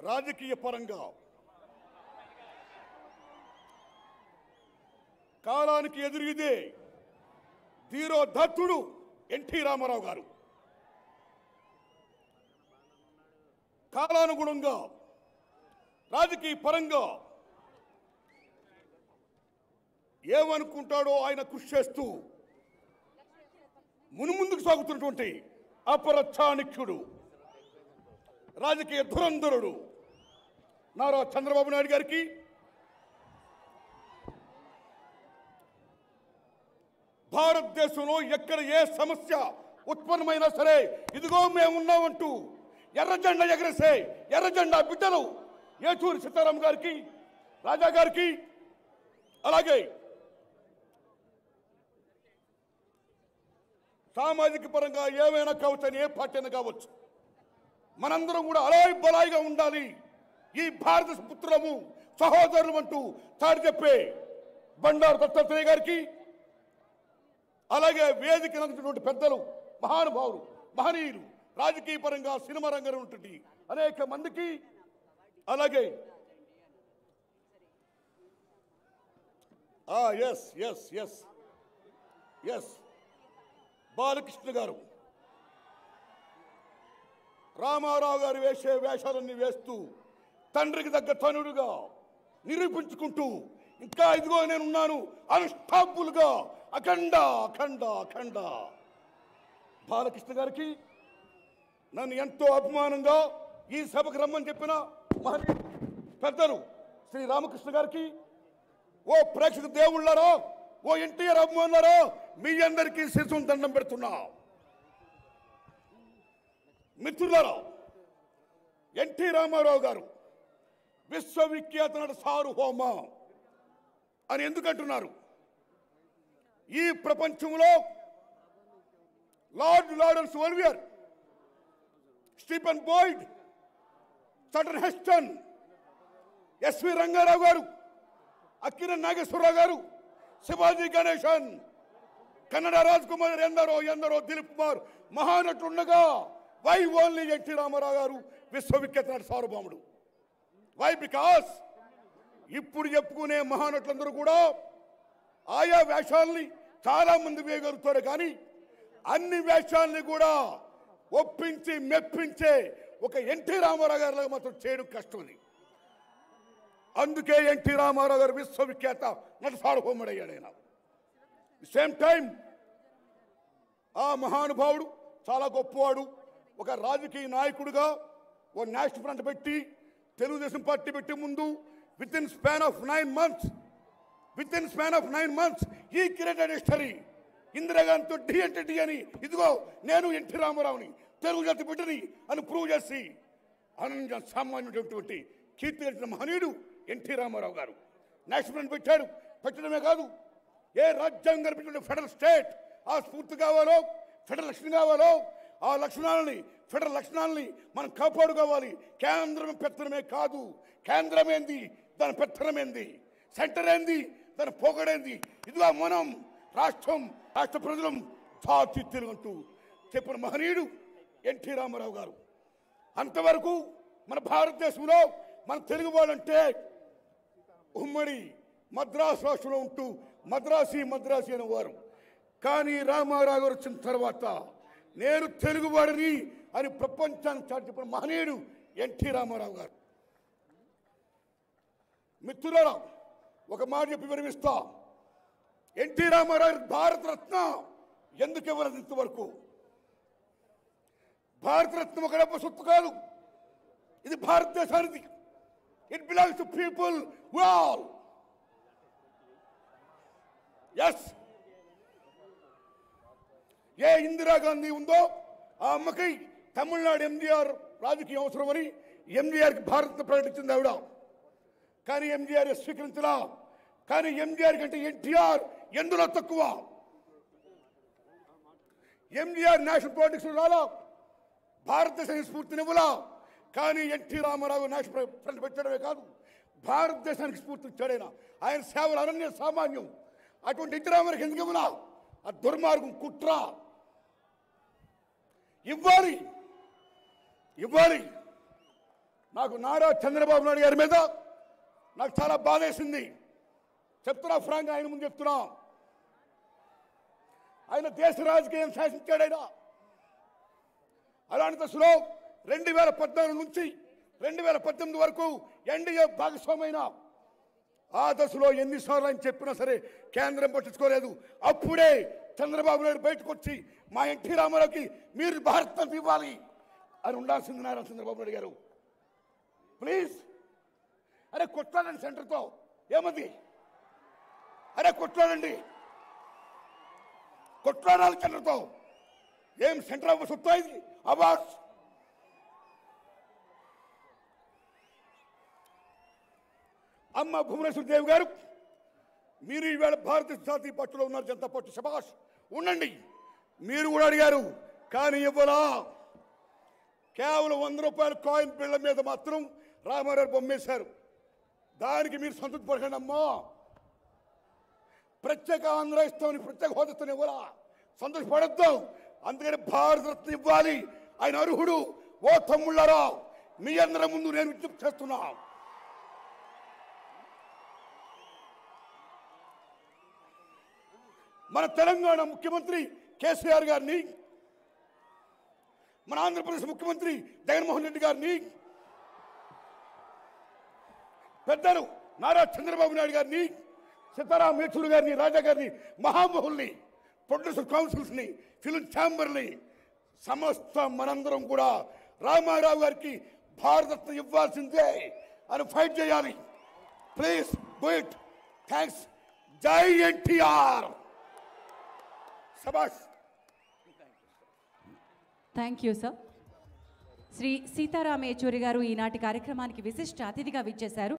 రాజకీయ పరంగా కాలానికి ఎదురుగిదే ధీరో దత్తుడు ఎన్టీ రామారావు గారు కాలానుగుణంగా రాజకీయ పరంగా ఏమనుకుంటాడో ఆయన కృషి చేస్తూ మునుముందుకు సాగుతున్నటువంటి అపర చాణక్యుడు రాజకీయ ధురంధరుడు నారా చంద్రబాబు నాయుడు గారికి భారతదేశంలో ఎక్కడ ఏ సమస్య ఉత్పన్నమైనా సరే ఇదిగో మేమున్నామంటూ ఎర్రజెండా ఎగరేసే ఎర్రజెండా బిడ్డలు ఏచూరి సీతారాం గారికి రాజా గారికి అలాగే సామాజిక పరంగా ఏమైనా కావచ్చు అని ఏ పార్టీ అయినా కావచ్చు మనందరం కూడా అలాయ్ బలాయిగా ఉండాలి ఈ భారత పుత్రులము సహోదరులు అంటూ చాటి చెప్పే బండారు దత్తాత్రేయ గారికి అలాగే వేదిక నందుతున్నటువంటి పెద్దలు మహానుభావులు మహనీయులు రాజకీయ పరంగా సినిమా రంగంలో ఉన్నటువంటి అనేక మందికి అలాగే S S S S Balakrishna garu Ramarao గారు వేసే వేషాలన్నీ వేస్తూ తండ్రికి తగ్గ తనుడుగా నిరూపించుకుంటూ ఇంకా ఇదిగో నేనున్నాను అన్స్టాపుల్గా అఖండ అఖండ అఖండ బాలకృష్ణ గారికి నన్ను ఎంతో అభిమానంగా ఈ సభకు రమ్మని చెప్పిన మహనీయుడు పెద్దలు శ్రీ రామకృష్ణ గారికి ఓ ప్రేక్షక దేవుళ్ళారో ఓ ఎన్టీఆర్ అభిమానులారో మీ అందరికీ శిశువు దండం పెడుతున్నా మిత్రులారా ఎన్టీ రామారావు గారు విశ్వవిఖ్యాత నట సార్వభౌమ అని ఎందుకంటున్నారు ఈ ప్రపంచంలో Lord Laurence Olivier Stephen Boyd Sutton Heston S V Rangarao garu Akkineni Nageswararao గారు శివాజీ గణేశన్ కన్నడ రాజ్ కుమార్ ఎందరో ఎందరో దిలీప్ కుమార్ మహానటులుండగా why only NT Ramarao garu విశ్వవిఖ్యాత నట సార్వభౌముడు వై బికాస్ ఇప్పుడు చెప్పుకునే మహానటులందరూ కూడా ఆయా వేషాలని చాలా మంది వేయగలుగుతారు కానీ అన్ని వేషాలని కూడా ఒప్పించి మెప్పించే ఒక ఎన్టీ రామారావు గారిలాగా మాత్రం చేయడం కష్టం అది అందుకే ఎన్టీ రామారావు గారు విశ్వవిఖ్యాత నట సార్వభౌముడయ్యాడు ఆయన సేమ్ టైం ఆ మహానుభావుడు చాలా గొప్పవాడు ఒక రాజకీయ నాయకుడిగా ఓ నేషనల్ ఫ్రంట్ పెట్టి తెలుగుదేశం పార్టీ పెట్టి ముందు within span of nine months within span of nine months ఈ క్రియేటెడ్ హిస్టరీ ఇందిరాగాంధీతో డి అంటే డి అని ఇదిగో నేను ఎన్టీ రామారావుని తెలుగు జాతి బిడ్డని అని ప్రూవ్ చేసి అనంత సామాన్యుడైనటువంటి కీర్తి కలిగిన మహనీయుడు ఎన్టీ రామారావు గారు నేషనల్ ఫ్రంట్ పెట్టాడు పెట్టడమే కాదు ఏ రాజ్యాంగం కల్పించిన ఫెడరల్ స్టేట్ ఆ స్ఫూర్తి కావాలో ఫెడరల్ లక్షణం కావాలో ఆ లక్షణాలని ఫెడరల్ లక్షణాలని మనం కాపాడుకోవాలి కేంద్రం పెత్తనమే కాదు కేంద్రం ఏంది దాని పెత్తనం ఏంది సెంటర్ ఏంది దాని పోగడేంది ఇదిగా మనం రాష్ట్రం రాష్ట్ర ప్రజలం జాతి తిరుగుంటూ చెప్పిన మహనీయుడు ఎన్టీ రామారావు గారు అంతవరకు మన భారతదేశంలో మన తెలుగు వాళ్ళంటే ఉమ్మడి మద్రాసు రాష్ట్రంలో ఉంటూ మద్రాసి మద్రాసి అనేవారు కానీ రామారావు గారు వచ్చిన తర్వాత నేను తెలుగువాడిని అని ప్రపంచానికి చాటి చెప్పిన మహనీయుడు ఎన్టీ రామారావు గారు మిత్రులారా ఒక మాట చెప్పి విరమిస్తా ఎన్టీ రామారావు గారికి భారతరత్న ఎందుకు ఇవ్వలేదు ఇంతవరకు భారతరత్న ఒక డబ్బు సొత్తు కాదు ఇది భారతదేశానికి it belongs to people all ఎస్ ఏ ఇందిరాగాంధీ ఉందో ఆ అమ్మకి తమిళనాడు ఎంజీఆర్ రాజకీయ అవసరమని ఎంజీఆర్కి భారత్ ప్రకటించింది ఆవిడ కానీ ఎంజీఆర్ స్వీకరించలా కానీ ఎంజీఆర్ కంటే ఎన్టీఆర్ ఎందులో తక్కువ ఎంజీఆర్ నేషనల్ పాలిటిక్స్ రాలా భారతదేశ స్ఫూర్తినివ్వలా కానీ ఎన్టీ రామారావు నేషనల్ ఫ్రంట్ పెట్టడమే కాదు భారతదేశానికి స్ఫూర్తి ఇచ్చాడైనా ఆయన సేవలు అనన్య సామాన్యం అటువంటి ఎన్టీ రామారావుకి ఎందుకు ఇవ్వలా ఆ దుర్మార్గం కుట్ర ఇవ్వాలి ఇవ్వాలి నాకు నారా చంద్రబాబు నాయుడు గారి మీద నాకు చాలా బాధేసింది చెప్తున్నా ఫ్రాంక్ ఆయన ముందు చెప్తున్నా ఆయన దేశ రాజకీయం శాసించాడు ఆయన అలాంటి దశలో రెండు వేల పద్నాలుగు నుంచి రెండు వేల పద్దెనిమిది వరకు ఎన్డీఏ భాగస్వామైన ఆ దశలో ఎన్నిసార్లు ఆయన చెప్పినా సరే కేంద్రం పట్టించుకోలేదు అప్పుడే చంద్రబాబు నాయుడు బయటకు వచ్చి మా ఎన్టీ రామారావుకి మీరు భారతం ఇవ్వాలి అని ఉండాల్సింది నారా చంద్రబాబు నాయుడు గారు ప్లీజ్ అరే కొట్లాడండి సెంటర్తో ఏమది అరే కొట్లాడండి కొట్లాడాలి సెంటర్తో ఏం సెంటర్ ఆఫ్ సొత్తు ఇది అవార్డ్స్ అమ్మ భువనేశ్వర్ దేవ్ గారు మీరు ఈవేళ భారతీయ జాతీయ పట్టులో ఉన్నారు జనతా పట్టు శబాష్ ఉండండి మీరు కూడా అడిగారు కానీ ఇవ్వలా కేవలం వంద రూపాయల కాయిన్ బిళ్ళ మీద మాత్రం రామారావు బొమ్మేశారు దానికి మీరు సంతృప్తి పడకండి అమ్మా ప్రత్యేక ఆంధ్ర ఇస్తామని ప్రత్యేక హోదా ఇస్తాను ఇవ్వాలా సంతోషపడద్దు అందుకని భారతరత్న ఇవ్వాలి ఆయన అర్హుడు ఓ తమ్ముళ్ళారా మీ అందరి ముందు నేను విజ్ఞప్తి చేస్తున్నా మన తెలంగాణ ముఖ్యమంత్రి కేసీఆర్ గారిని మన ఆంధ్రప్రదేశ్ ముఖ్యమంత్రి జగన్మోహన్ రెడ్డి గారిని పెద్దలు నారా చంద్రబాబు నాయుడు గారిని సీతారాం యేచూరి గారిని రాజా గారిని మహామహుల్ని ప్రొడ్యూసర్ కౌన్సిల్స్ని ఫిలిం ఛాంబర్ని సమస్త మనందరం కూడా రామారావు గారికి భారతరత్న ఇవ్వాల్సిందే అని ఫైట్ చేయాలి please do it thanks Jai NTR సబాష్ thank you sir Shri Sitaram Yechury garu ఈనాటి కార్యక్రమానికి విశిష్ట అతిథిగా విచ్చేశారు